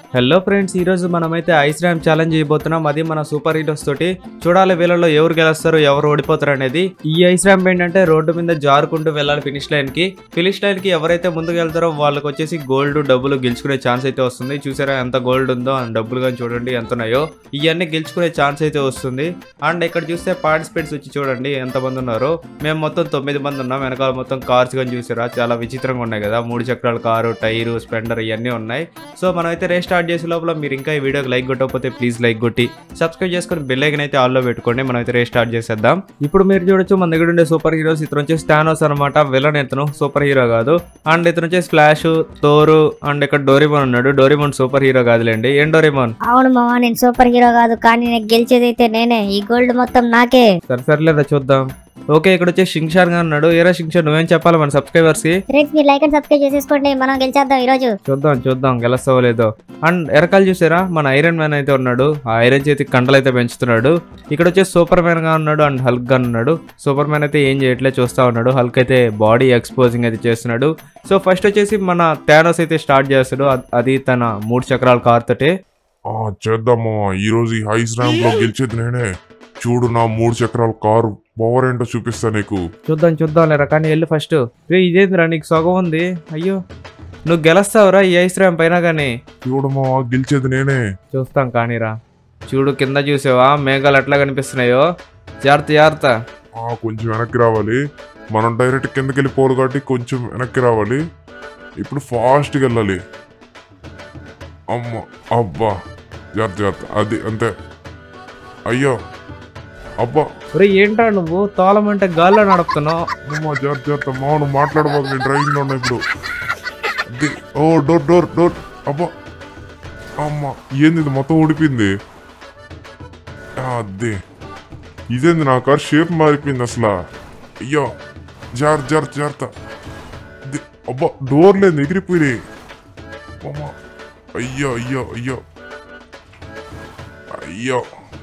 Hello friends ఈ రోజు మనమైతే ఐస్ ర్యామ్ ఛాలెంజ్ చేయబోతున్నాం అది మన సూపర్ హీరోస్ తోటి చూడాలి వీళ్ళలో ఎవరు గెలుస్తారు ఎవరు ఓడిపోతారు అనేది ఈ ఐస్ ర్యామ్ ఏంటంటే రోడ్డు మీద జారుకుంటూ వెళ్ళాలి ఫినిష్ లైన్ కి ఫినిష్ లైన్ కి ఎవరైతే ముందుకు వెళ్తారో వాళ్ళకి వచ్చేసి గోల్డ్ డబ్బులు గెలుచుకునే ఛాన్స్ అయితే వస్తుంది చూసారా ఎంత గోల్డ్ ఉందో అండ్ డబ్బులు కానీ చూడండి ఎంత ఉన్నాయో ఇవన్నీ గెలుచుకునే ఛాన్స్ అయితే వస్తుంది అండ్ ఇక్కడ చూస్తే పార్టిసిపేట్స్ వచ్చి చూడండి ఎంత మంది ఉన్నారో మేము మొత్తం తొమ్మిది మంది ఉన్నాం వెనకాల మొత్తం కార్స్ కానీ చూసారా చాలా విచిత్రంగా ఉన్నాయి కదా మూడు చక్రాల కారు టైరు స్పెండర్ ఇవన్నీ ఉన్నాయి సో మనం అయితే రేస్ స్టార్ట్ చేసే లోపల మీరు ఇంకా ఈ వీడియోకి లైక్ కొట్టకపోతే ప్లీజ్ లైక్ కొట్టి సబ్స్క్రైబ్ చేసుకొని బెల్ ఐకన్ అయితే ఆల్లో పెట్టుకోండి మనం అయితే రేస్ స్టార్ట్ చేసేద్దాం ఇప్పుడు మీరు చూడొచ్చు మన దగ్గర ఉండే సూపర్ హీరోస్ ఇతను వచ్చేసి థానోస్ అనమాట విలన్ ఇతను సూపర్ హీరో కాదు అండ్ ఇతను వచ్చేసి ఫ్లాష్ తోరు అండ్ ఇక్కడ డోరిమోన్ ఉన్నాడు డోరిమోన్ సూపర్ హీరో కాదులేండి ఏం డోరిమోన్ అవును మామ నేను సూపర్ హీరో కాదు కానీ నేను గెలిచేదైతే నేనే ఈ గోల్డ్ మొత్తం నాకే సరే సర్లేదా చూద్దాం ఓకే ఇక్కడ వచ్చేసి షింగ్షాన్ గా ఉన్నాడు ఏరా షింగ్షాన్ నువ్వేం చెప్పాలి మన సబ్స్క్రైబర్స్ కి ఫ్రెండ్స్ మీరు లైక్ అండ్ సబ్స్క్రైబ్ చేసేసుకోండి మనం గెలిచేద్దాం ఈ రోజు చూద్దాం చూద్దాం గెలుస్తావో లేదో అండ్ ఎరకాలు చూసారా మన ఐరన్ మ్యాన్ అయితే ఉన్నాడు ఆ ఐరన్ చేతికి కండలు అయితే పెంచుతున్నాడు ఇక్కడ వచ్చేసి సూపర్ మ్యాన్ గా ఉన్నాడు అండ్ హల్క్ గా ఉన్నాడు సూపర్ మ్యాన్ అయితే ఏం చేయట్లే చూస్తా ఉన్నాడు హల్క్ అయితే బాడీ ఎక్స్పోజింగ్ అయితే చేస్తున్నాడు సో ఫస్ట్ వచ్చేసి మన థానోస్ అయితే స్టార్ట్ చేస్తాడు అద్- అది తన మూడు చక్రాల కార్ తోటే ఆ చేద్దాము ఈ రోజు ఈ హైస్ ర్యాంప్ లో గెలిచేది నేనే చూడు నా మూడు చక్రాల కారు పవర్ ఏంటో చూపిస్తా నీకు చూద్దాం చూద్దాం లేరా కానీ వెళ్ళి ఫస్ట్ రే ఇదేందిరా నీకు సొగం ఉంది అయ్యో నువ్వు గెలుస్తావురా ఈ ఐస్ ర్యామ్ పైన కానీ చూడమా గెలిచేది నేనే చూస్తాం కానీరా చూడు కింద చూసావా మేఘాలు ఎట్లా కనిపిస్తున్నాయో జాగ్రత్త జాగ్రత్త ఆ కొంచెం వెనక్కి రావాలి మనం డైరెక్ట్ కిందకి వెళ్ళిపోరు కాబట్టి కొంచెం వెనక్కి రావాలి ఇప్పుడు ఫాస్ట్గా వెళ్ళాలి అమ్మ అబ్బా జాగ్రత్త జాగ్రత్త అది అంతే అయ్యో అబ్బా ఒరే ఏంట్రా నువ్వు తోలమంటే గాల్లో నడుపుతున్నావు అమ్మ జాగ్రత్త జాగ్రత్త మా నువ్వు మాట్లాడబోదు నేను డ్రైవింగ్ లో ఉన్నా ఇప్పుడు అది ఓ డోర్ డోర్ డోర్ అబ్బా అమ్మ ఏంది ఇది మొత్తం ఊడిపోయింది అదే ఇదేంది నా కార్ షేప్ మారిపోయింది అసలు అయ్యో జార్ జార్ జాగ్రత్త ఇది- అబ్బా డోర్ లేదు ఎగిరిపోయినాయి అమ్మ అయ్యో అయ్యో అయ్యో అయ్యో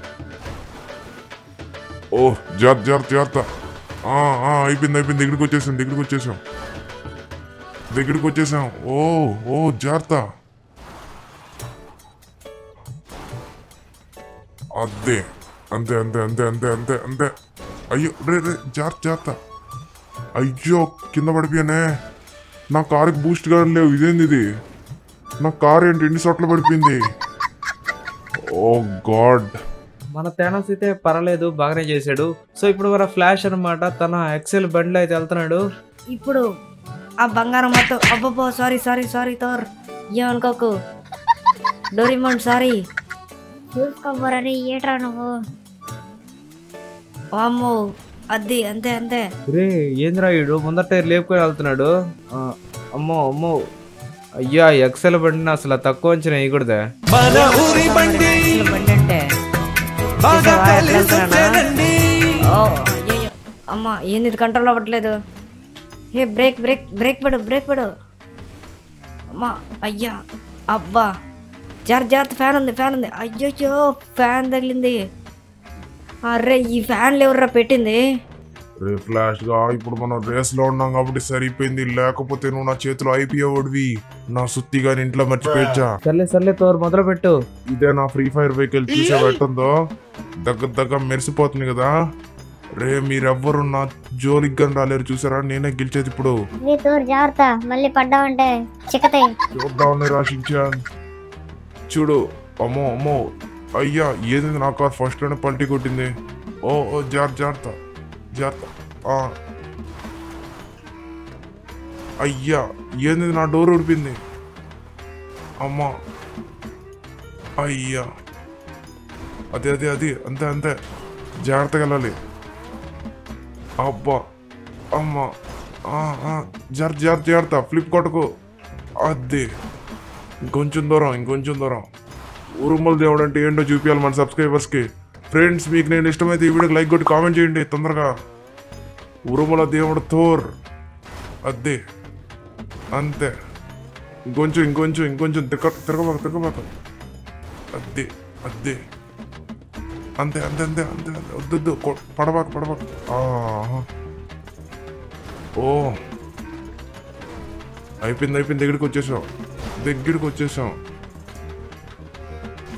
ఓ జార్ జార్ జాగ్రత్త ఆ, ఆ, అయిపోయింది అయిపోయింది దగ్గరికి వచ్చేసాం దగ్గరికి వచ్చేసాం దగ్గరికి వచ్చేసాం ఓ ఓ జాగ్రత్త అదే అంతే అంతే అంతే అంతే అంతే అంతే అయ్యో రే రే జాగ్రత్త జాగ్రత్త అయ్యో కింద పడిపోయానే నా కారుకి బూస్ట్ గా లేవు ఇదేంది ఇది నా కారు ఏంటి ఎన్ని చోట్ల పడిపోయింది ఓ గాడ్ మన థానోస్ అయితే పర్వాలేదు బాగానే చేశాడు సో ఇప్పుడు మన ఫ్లాష్ అన్నమాట తన ఎక్సెల్ బండిలో అయితే వెళ్తున్నాడు ఇప్పుడు ఆ బంగారం మొత్తం అబ్బబ్బో సారీ సారీ సారీ తోర్ ఏమనుకోకు డోరిమోన్ సారీ చూసుకోబోరని ఏట్రా నువ్వు అమ్మో అది అంతే అంతే రే ఏంద్రా ఈడు ముందర టైర్ లేపుకొని వెళ్తున్నాడు ఆ, అమ్మో అమ్మో అయ్యా ఎక్సెల్ బండిని అసలు తక్కువ అంచనా వేయకూడదే మన ఊరి బండి అసలు బండి అంటే బాగా చూసావా ఎట్లా కలిసొచ్చానండి ఓ అయ్యయ్యో. అమ్మా ఏంది ఇది కంట్రోల్ అవ్వట్లేదు ఏ బ్రేక్ బ్రేక్ బ్రేక్ పడు బ్రేక్ పడు అమ్మా అయ్యా అబ్బా జాగ్రత్త జాగ్రత్త ఫ్యాన్ ఉంది ఫ్యాన్ ఉంది అయ్యయ్యో ఫ్యాన్ తగిలింది అరే ఈ ఫ్యాన్లు ఎవర్రా పెట్టింది రే ఫ్లాష్ గా ఇప్పుడు మనం రేస్ లో ఉన్నాం కాబట్టి సరిపోయింది లేకపోతే నువ్వు నా చేతిలో అయిపోయేవాడివి నా సుత్తి గాని ఇంట్లో మర్చిపోయచ్చా సర్లే సర్లే తోరు మొదలు పెట్టు ఇదే నా ఫ్రీ ఫైర్ వెహికల్ చూసే పెట్టందో దగ్గర దగ్గర మెరిసిపోతుంది కదా రే మీరెవ్వరు నా జోలికి గాని రాలేరు చూసారా నేనే గెలిచేది ఇప్పుడు జాగ్రత్త మళ్ళీ పడ్డావంటే చిక్కతాయి చూద్దామని రాశించాను చూడు అమ్మో అమ్మో అయ్యా ఏది నా కార్ ఫస్ట్ లోనే పల్టీ కొట్టింది ఓ ఓ జాగ్రత్త జాగ్రత్త జాగ్రత్త ఆ. అయ్యా ఏంది నా డోర్ ఉడిపింది అమ్మా అయ్యా అదే అదే అది అంతే అంతే జాగ్రత్తగా వెళ్ళాలి అబ్బా అమ్మా ఆ, ఆ, జాగ్రత్త జాగ్రత్త జాగ్రత్త ఫ్లిప్ కొట్టకు అదే ఇంకొంచెం దూరం ఇంకొంచెం దూరం ఉరుమల దేవుడు అంటే ఏంటో చూపించాలి మన సబ్స్క్రైబర్స్కి ఫ్రెండ్స్ మీకు నేను ఇష్టమైతే ఈ వీడియోకి లైక్ కొట్టి కామెంట్ చేయండి తొందరగా ఉరుమల దేవుడు థోర్ అదే అంతే ఇంకొంచెం ఇంకొంచెం ఇంకొంచెం తిరగ తిరగబాక తిరగబాక అదే అదే అంతే అంతే అంతే అంతే అంతే వద్దు వద్దు కొ- పడబాక పడబాక ఆహా. ఓ అయిపోయింది అయిపోయింది దగ్గరికి వచ్చేసాం దగ్గరికి వచ్చేసాం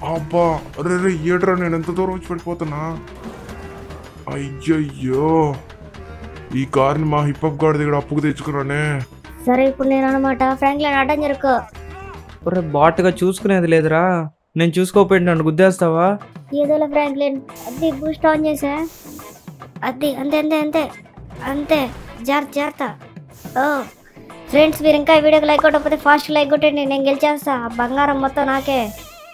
అబ్బా రే రే ఏడ్రా నేను ఎంత దూరం వచ్చి పడిపోతున్నా అయ్యయ్యో ఈ కార్ని మా హిప్అప్ గాడి దగ్గర అప్పుకు తెచ్చుకున్నానే సరే ఇప్పుడు నేను అనమాట ఫ్రాంక్లిన్ అడ్డం జరుకో ఒరే బాట్గా చూసుకునేది లేదురా నేను చూసుకోపోయింది నన్ను గుద్దేస్తావా ఏదోలే ఫ్రాంక్లిన్ అది బూస్ట్ ఆన్ చేసా అది అంతే అంతే అంతే అంతే జాగ్రత్త జాగ్రత్త ఓ ఫ్రెండ్స్ మీరు ఇంకా ఈ వీడియోకి లైక్ కొట్టకపోతే ఫాస్ట్ లైక్ కొట్టండి నేను గెలిచేస్తా ఆ బంగారం మొత్తం నాకే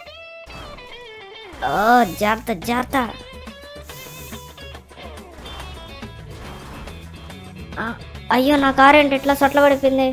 ఓ జాగ్రత్త జాగ్రత్త ఆ, అయ్యో నా కారు ఏంటి ఇట్లా సొట్ల పడిపోయింది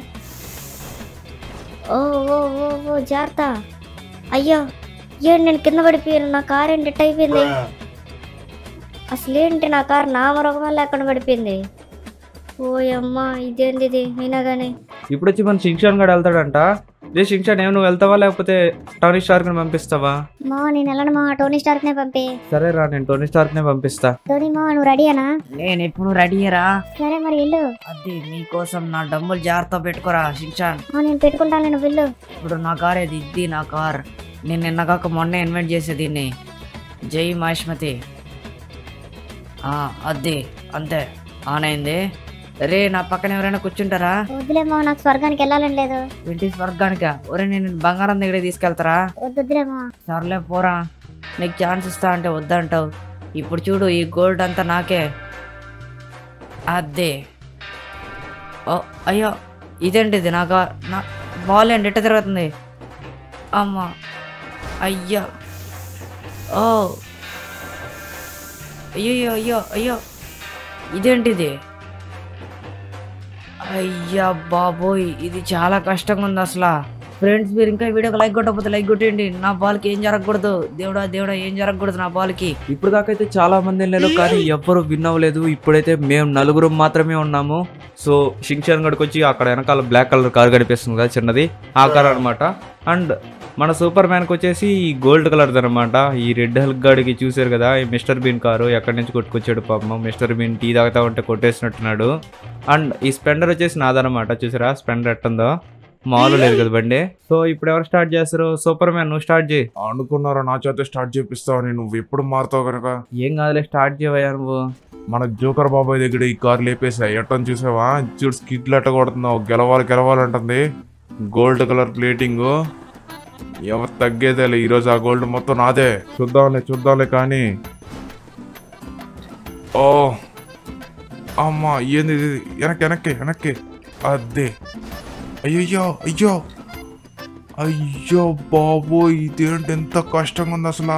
ఓ ఓ ఓ ఓ జాగ్రత్త అయ్యో ఏంటి నేను కింద పడిపోయాను నా కారు ఏంటి ఇట్ట అయిపోయింది అసలు ఏంటి నా కారు నా మరొకమే లేకుండా పడిపోయింది ఓయమ్మ ఇదేంది ఇది అయినా కానీ ఇప్పుడు వచ్చి మన షింక్షాన్ గడు వెళ్తాడంట రే షింక్షాన్ ఏమో నువ్వు వెళ్తావా లేకపోతే టోనీ స్టార్క్ ని పంపిస్తావా మా నేను వెళ్ళను మా టోనీ స్టార్క్ నే పంపి సరే రా నేను టోనీ స్టార్క్ నే పంపిస్తా టోనీ మా నువ్వు రెడీనా నేను ఎప్పుడు రెడీరా సరే మరి వెళ్ళు అది మీకోసం నా డబ్బులు జాగ్రత్త పెట్టుకోరా శిక్షాన్ ఆ, నేను పెట్టుకుంటాను నేను వెళ్ళు ఇప్పుడు నా కార్ ఇది ఇది నా కార్ నేను నిన్న కాక మొన్నే ఇన్వైట్ చేసే దీన్ని జై మహేష్మతి ఆ, అది అంతే ఆన్ అయింది రే నా పక్కన ఎవరైనా కూర్చుంటారా వద్దులే మా నాకు స్వర్గానికి వెళ్ళాలని లేదు ఇంటి స్వర్గానిక ఒరే నేను బంగారం దగ్గర తీసుకెళ్తారా వద్దు వద్దులే మా సర్లే పోరా నీకు ఛాన్స్ ఇస్తా అంటే వద్దంటావు ఇప్పుడు చూడు ఈ గోల్డ్ అంతా నాకే అదే ఓ అయ్యో ఇదేంటిది నాకు నా బాల్ ఏంటి ఎట్ట తిరుగుతుంది అమ్మా అయ్యో ఓ అయ్యో అయ్యో అయ్యో ఇదేంటిది అయ్యా బాబోయ్ ఇది చాలా కష్టంగా ఉంది అసలు ఫ్రెండ్స్ మీరు ఇంకా ఈ వీడియోకి లైక్ కొట్టకపోతే లైక్ కొట్టండి నా బాల్కి ఏం జరగకూడదు దేవుడా దేవుడా ఏం జరగకూడదు నా బాల్కి ఇప్పుడు దాకా అయితే చాలా మంది వెళ్ళారు కానీ ఎవ్వరు విన్ అవ్వలేదు ఇప్పుడైతే మేము నలుగురు మాత్రమే ఉన్నాము సో షింక్షాన్ గడికి వచ్చి అక్కడ వెనకాల బ్లాక్ కలర్ కార్ కనిపిస్తుంది కదా చిన్నది ఆ కార్ అనమాట అండ్ మన సూపర్ మ్యాన్కి వచ్చేసి ఈ గోల్డ్ కలర్ది అనమాట ఈ రెడ్ హెల్క్ గాడికి చూసారు కదా ఈ మిస్టర్ బీన్ కారు ఎక్కడి నుంచి కొట్టుకొచ్చాడు పాపం మిస్టర్ బీన్ టీ తాగుతా ఉంటే కొట్టేసినట్టున్నాడు అండ్ ఈ స్పెండర్ వచ్చేసి నాదనమాట చూసారా స్పెండర్ ఎట్టుందో మామూలు లేదు కదా బండి సో ఇప్పుడు ఎవరు స్టార్ట్ చేస్తారు సూపర్ మ్యాన్ నువ్వు స్టార్ట్ చేయి అనుకున్నారా నా చేత స్టార్ట్ చేపిస్తావని నువ్వు ఎప్పుడు మారుతావు కనుక ఏం కాదులే స్టార్ట్ చేయవయ్యా నువ్వు మన జోకర్ బాబాయ్ దగ్గర ఈ కార్ లేపేసా ఎట్టని చూసావా చూడు స్కిట్లు ఎట్ట కొడుతున్నావు గెలవాలి గెలవాలంటుంది గోల్డ్ కలర్ ప్లేటింగ్ ఎవరు తగ్గేదేలే ఈరోజు ఆ గోల్డ్ మొత్తం నాదే చూద్దాంలే చూద్దాంలే కానీ ఓ అమ్మా ఏంది ఇది వెనక్కి వెనక్కి వెనక్కి అదే అయ్యయ్యో అయ్యో అయ్యో బాబో ఇదేంటి ఎంత కష్టంగా ఉంది అసలు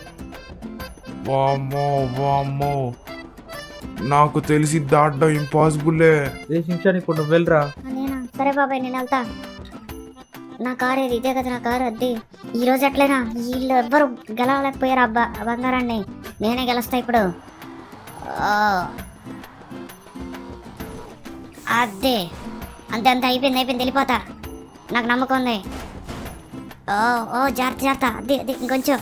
వామ్మో వామ్మో నాకు తెలిసి దాటడం ఇంపాసిబుల్లే ఏ శిక్షణ ఇప్పుడు నువ్వు వెళ్ళరా నేనా సరే బాబాయ్ నేను వెళ్తా నా కారు ఇది ఇదే కదా నా కారు అద్ది ఈ రోజు ఎట్లయినా వీళ్ళు ఎవ్వరు గెలవలేకపోయారు అబ్బా ఆ బంగారాన్ని నేనే గెలుస్తా ఇప్పుడు ఓ. అదే అంతే అంతే అయిపోయింది అయిపోయింది వెళ్ళిపోతా నాకు నమ్మకం ఉంది ఓ ఓ జాగ్రత్త జాగ్రత్త అది అది ఇంకొంచెం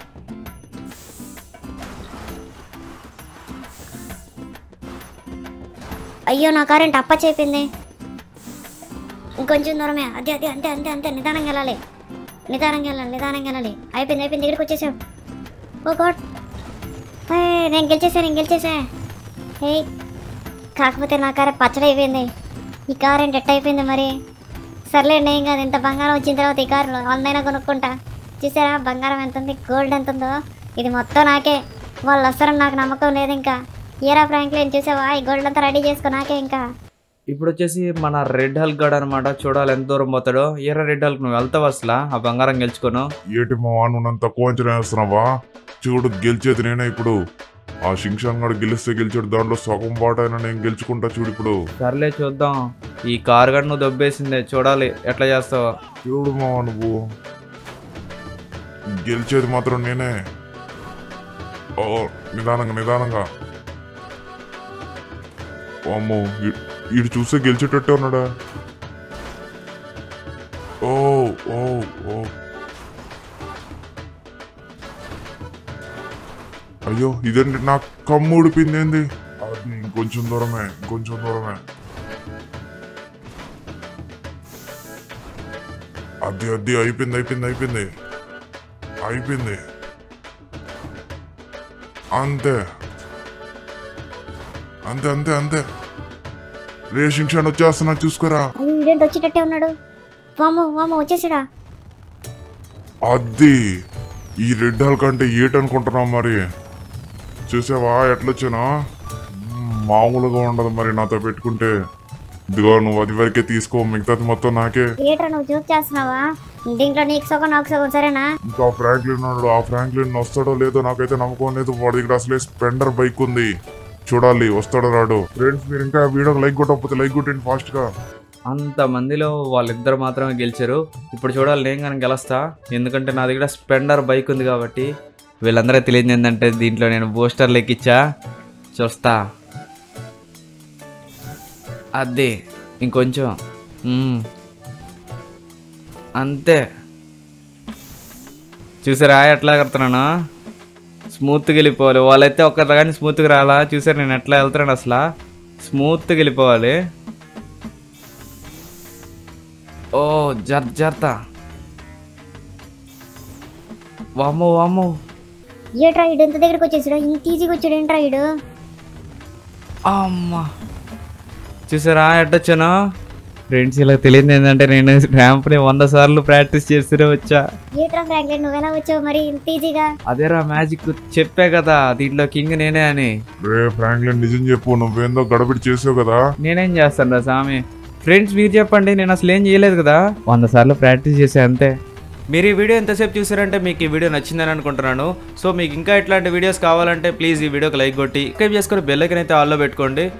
అయ్యో నా కారు ఏంటి అప్ప చెప్పింది ఇంకొంచెం దూరమే అదే అదే అంతే అంతే అంతే నిదానంగా వెళ్ళాలి నిదానంగా వెళ్ళాలి నిదానంగా వెళ్ళాలి అయిపోయింది అయిపోయింది దగ్గరికి వచ్చేసాం ఓ గాడ్ నేను గెలిచేసా నేను గెలిచేసా హే కాకపోతే నా కారు పచ్చడి అయిపోయింది ఈ కారు ఏంటి ఎట్ట అయిపోయింది మరి సర్లేండి ఏం కాదు ఇంత బంగారం వచ్చిన తర్వాత ఈ కారు వాళ్ళనైనా కొనుక్కుంటా చూసారా బంగారం ఎంత ఉంది గోల్డ్ ఎంత ఉందో ఇది మొత్తం నాకే వాళ్ళు వస్తారని నాకు నమ్మకం లేదు ఇంకా ఈరా ఫ్రాంక్లిన్ చూసావా ఈ గోల్డ్ అంతా రెడీ చేసుకో నాకే ఇంకా ఇప్పుడు వచ్చేసి మన రెడ్ హల్క్ గడ్ అనమాట చూడాలి ఎంత దూరం పోతాడో ఎర్ర రెడ్ హల్క్ నువ్వు వెళ్తావు అసలు ఆ బంగారం గెలుచుకోను ఏటి మా నువ్వు నన్ను తక్కువ అంచనా వేస్తున్నావా చూడు గెలిచేది నేనే ఇప్పుడు ఆ శింషంగాడు గెలిస్తే గెలిచాడు దాంట్లో సగం పాటైనా నేను గెలుచుకుంటా చూడు ఇప్పుడు సర్లే చూద్దాం ఈ కార్ గడ్ నువ్వు దొబ్బేసిందే చూడాలి ఎట్లా చేస్తావో చూడు మా నువ్వు గెలిచేది మాత్రం నేనే ఓ నిదానంగా నిదానంగా అమ్మో ఈ- ఈడు చూస్తే గెలిచేటట్టే ఉన్నాడా ఓ ఓ ఓ అయ్యో ఇదేంటి నా కమ్ము ఊడిపోయింది ఏంది అది ఇంకొంచెం దూరమే ఇంకొంచెం దూరమే అది అది అయిపోయింది అయిపోయింది అయిపోయింది అయిపోయింది అంతే అంతే అంతే అంతే రే శిక్షణ వచ్చేస్తున్నా చూసుకోరా అది వీడేంటి వచ్చేటట్టే ఉన్నాడు వాము వాము వచ్చేసాడా అది ఈ రెడ్ హాల్ కంటే ఏటనుకుంటున్నావు మరి చూసావా ఎట్లొచ్చానా మ్మ్, మామూలుగా ఉండదు మరి నాతో పెట్టుకుంటే ఇదిగో నువ్వు అది వరకే తీసుకో మిగతాది మొత్తం నాకే ఏట్రా నువ్వు జోక్ చేస్తున్నావా దీంట్లో నీకు సగం నాకు సగం సరేనా ఇంకా ఫ్రాంక్లిన్ ఉన్నాడు ఆ ఫ్రాంక్లిన్ వస్తాడో లేదో నాకైతే నమ్మకం లేదు వాడి దగ్గర అసలే స్పెండర్ బైక్ ఉంది చూడాలి వస్తాడో రాడు ఫ్రెండ్స్ మీరు ఇంకా వీడియోకి లైక్ కొట్టకపోతే లైక్ కొట్టండి ఫాస్ట్ గా అంత మందిలో వాళ్ళిద్దరు మాత్రమే గెలిచారు ఇప్పుడు చూడాలి నేను కానీ గెలుస్తా ఎందుకంటే నా దగ్గర స్పెండర్ బైక్ ఉంది కాబట్టి వీళ్ళందరూ తెలియదు ఏంటంటే దీంట్లో నేను బూస్టర్ లెక్కిచ్చా చూస్తా అదే ఇంకొంచెం మ్మ్. అంతే చూసారా ఎట్లా కడుతున్నాను స్మూత్గా వెళ్ళిపోవాలి వాళ్ళైతే ఒక్కరు కానీ స్మూత్గా రాలా చూసారు నేను ఎట్లా వెళ్తున్నాను అసలు స్మూత్గా వెళ్ళిపోవాలి ఓ జర్ జర్త వామ్మో వామ్మో ఏట్రా ఇడు ఎంత దగ్గరకు వచ్చేసాడు ఇంత ఈజీగా వచ్చాడు ఏంట్రా ఇడు అమ్మా చూసారా ఎట్టొచ్చాను ఫ్రెండ్స్ ఇలా తెలియదు ఏంటంటే నేను ర్యాంప్ని వంద సార్లు ప్రాక్టీస్ చేస్తూనే వచ్చా ఏట్రా ఫ్రాంక్లిన్ నువ్వు ఎలా వచ్చావు మరి ఇంత ఈజీగా అదేరా మ్యాజిక్ చెప్పే కదా దీంట్లో కింగ్ నేనే అని రే ఫ్రాంక్లిన్ నిజం చెప్పు నువ్వేందో గడబిడి చేసావు కదా నేనేం చేస్తాను రా స్వామి ఫ్రెండ్స్ మీరు చెప్పండి నేను అసలు ఏం చేయలేదు కదా వంద సార్లు ప్రాక్టీస్ చేసా అంతే మీరు ఈ వీడియో ఎంతసేపు చూసారంటే మీకు ఈ వీడియో నచ్చిందని అనుకుంటున్నాను సో మీకు ఇంకా ఇట్లాంటి వీడియోస్ కావాలంటే ప్లీజ్ ఈ వీడియోకి లైక్ కొట్టి సబ్స్క్రైబ్ చేసుకొని బెల్ ఐకన్ అయితే ఆల్లో పెట్టుకోండి